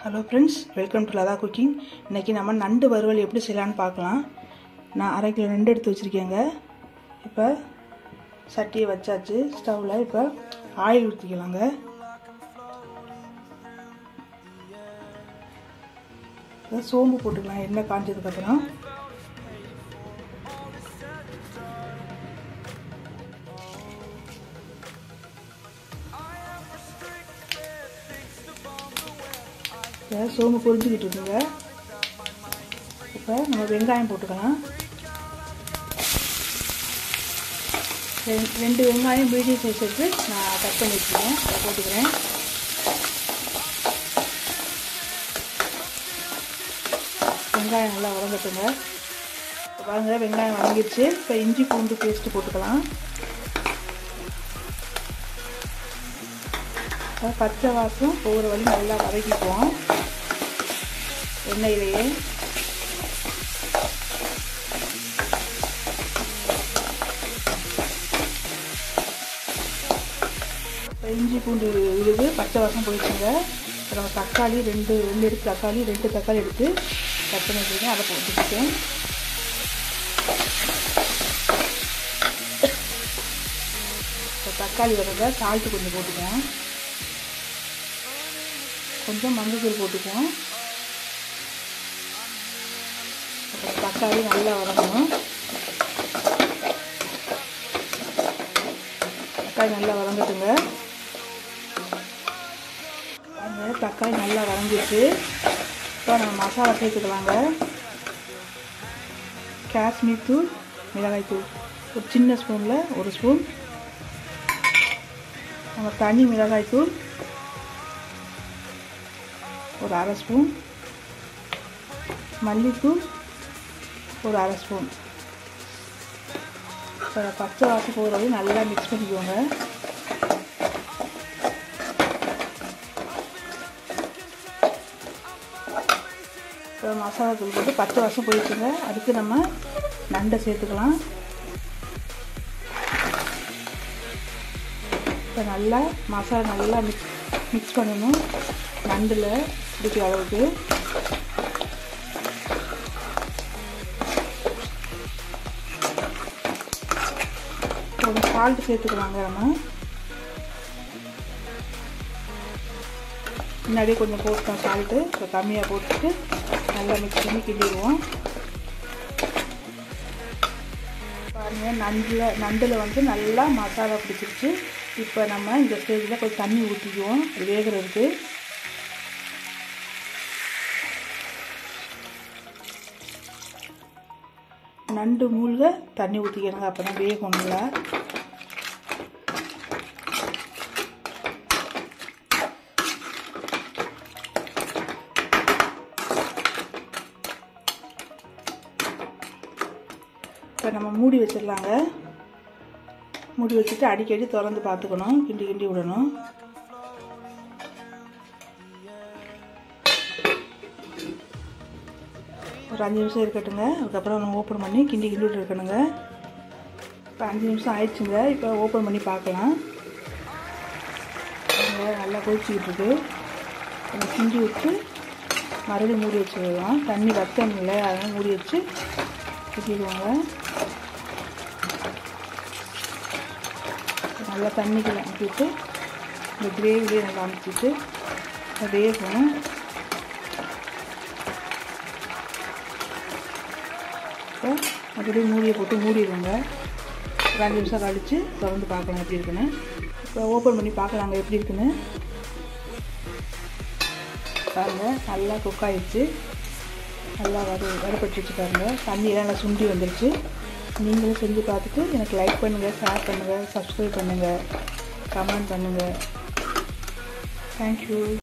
hello friends welcome to Latha cooking இன்றைக்கி நம்ம நண்டு வறுவல் எப்படி செய்யலான்னு பார்க்கலாம் நான் அரை கிலோ நண்டு எடுத்து வச்சுருக்கேங்க இப்போ சட்டியை வச்சாச்சு ஸ்டவ்வில் இப்போ ஆயில் ஊற்றிக்கலாங்க இப்போ சோம்பு போட்டுக்கலாம் எண்ணெய் காஞ்சதுக்கப்புறம் இப்போ சோம்பு பொரிஞ்சுக்கிட்டு இருக்குங்க இப்போ நம்ம வெங்காயம் போட்டுக்கலாம் ரெண்டு வெங்காயம் மீடியம் சைஸ் எடுத்து நான் கட் பண்ணி வச்சுருக்கேன் அதை போட்டுக்கிறேன் வெங்காயம் நல்லா வதங்கட்டுங்க பாருங்க வெங்காயம் வதங்கிடுச்சு இப்போ இஞ்சி பூண்டு பேஸ்ட்டு போட்டுக்கலாம் பச்சை வாசம் ஒவ்வொரு வழி நல்லா வதக்கிக்குவோம் எண்ணெயிலேயே இஞ்சி பூண்டு விழுது பச்சை வாசம் போயிடுச்சுங்க அப்புறம் தக்காளி ரெண்டு ரெண்டு எடுத்து தக்காளி ரெண்டு தக்காளி எடுத்து கட் பண்ணி வச்சுருக்கேன் அதை போட்டுக்கிட்டேன் இப்போ தக்காளி வரத சால்ட்டு கொஞ்சம் போட்டுக்கேன் கொஞ்சம் மஞ்சள் போட்டுக்குவோம் அப்புறம் தக்காளி நல்லா வதங்கணும் தக்காளி நல்லா வதங்கட்டுங்க அந்த தக்காளி நல்லா வதங்கிட்டு இப்போ நம்ம மசாலா சேர்த்துக்கலாங்க காஷ்மீர் தூள் மிளகாய் தூள் ஒரு சின்ன ஸ்பூனில் ஒரு ஸ்பூன் நம்ம தனி மிளகாய் தூள் ஒரு அரை ஸ்பூன் மல்லித்தூள் ஒரு அரை ஸ்பூன் இப்போ பச்சை வாசம் போகிற வரையும் நல்லா மிக்ஸ் பண்ணிக்கோங்க இப்போ மசாலா தூள் போட்டு பச்சை வாசம் போயிடுச்சுங்க அடுத்து நம்ம நண்டை சேர்த்துக்கலாம் இப்போ நல்லா மசாலா நல்லா மிக்ஸ் மிக்ஸ் பண்ணணும் நண்டில் பிடிக்கிற அளவுக்கு கொஞ்சம் சால்ட் சேர்த்துக்கலாங்க நம்ம முன்னாடியே கொஞ்சம் போட்டோம் சால்ட்டு இப்போ கம்மியாக போட்டுட்டு நல்லா மிக்ஸ் பண்ணி கிண்டிடுவோம் பாருங்கள் நண்டில் நண்டில் வந்து நல்லா மசாலா பிடிச்சிருச்சு இப்போ நம்ம இந்த ஸ்டேஜில் கொஞ்சம் தண்ணி ஊற்றிக்குவோம் அது வேகிறதுக்கு நண்டு மூழ்க தண்ணி ஊற்றிக்கணுங்க அப்போ தான் வேகும் நல்லா இப்போ நம்ம மூடி வச்சிடலாங்க மூடி வச்சுட்டு அடிக்கடி திறந்து பார்த்துக்கணும் கிண்டி கிண்டி விடணும் ஒரு அஞ்சு நிமிஷம் இருக்கட்டுங்க அதுக்கப்புறம் நம்ம ஓப்பன் பண்ணி கிண்டி கிண்டி விட்டு இருக்கணுங்க இப்போ அஞ்சு நிமிஷம் ஆயிடுச்சுங்க இப்போ ஓப்பன் பண்ணி பார்க்கலாம் நல்லா கொதிச்சுக்கிட்டு இருக்கு நம்ம கிண்டி விட்டு மறுபடியும் மூடி வச்சுருவோம் தண்ணி வத்தணும் இல்லை அதனால் மூடி வச்சு கிண்டிடுவாங்க நல்லா தண்ணிக்குள்ள அனுப்பிட்டு இந்த கிரேவிலே நல்லா அனுப்பிச்சிட்டு வேகணும் இப்போ அப்படியே மூடியை போட்டு மூடிடுவோங்க ஒரு அஞ்சு நிமிஷம் கழித்து திறந்து பார்க்கலாம் எப்படி இருக்குன்னு இப்போ ஓப்பன் பண்ணி பார்க்கலாங்க எப்படி இருக்குன்னு பாருங்கள் நல்லா குக் ஆகிடுச்சு நல்லா வறு வறுபட்டுச்சு பாருங்கள் தண்ணியெல்லாம் நல்லா சுண்டி வந்துருச்சு நீங்களும் செஞ்சு பார்த்துட்டு எனக்கு லைக் பண்ணுங்கள் ஷேர் பண்ணுங்கள் சப்ஸ்கிரைப் பண்ணுங்கள் கமெண்ட் பண்ணுங்கள் தேங்க்யூ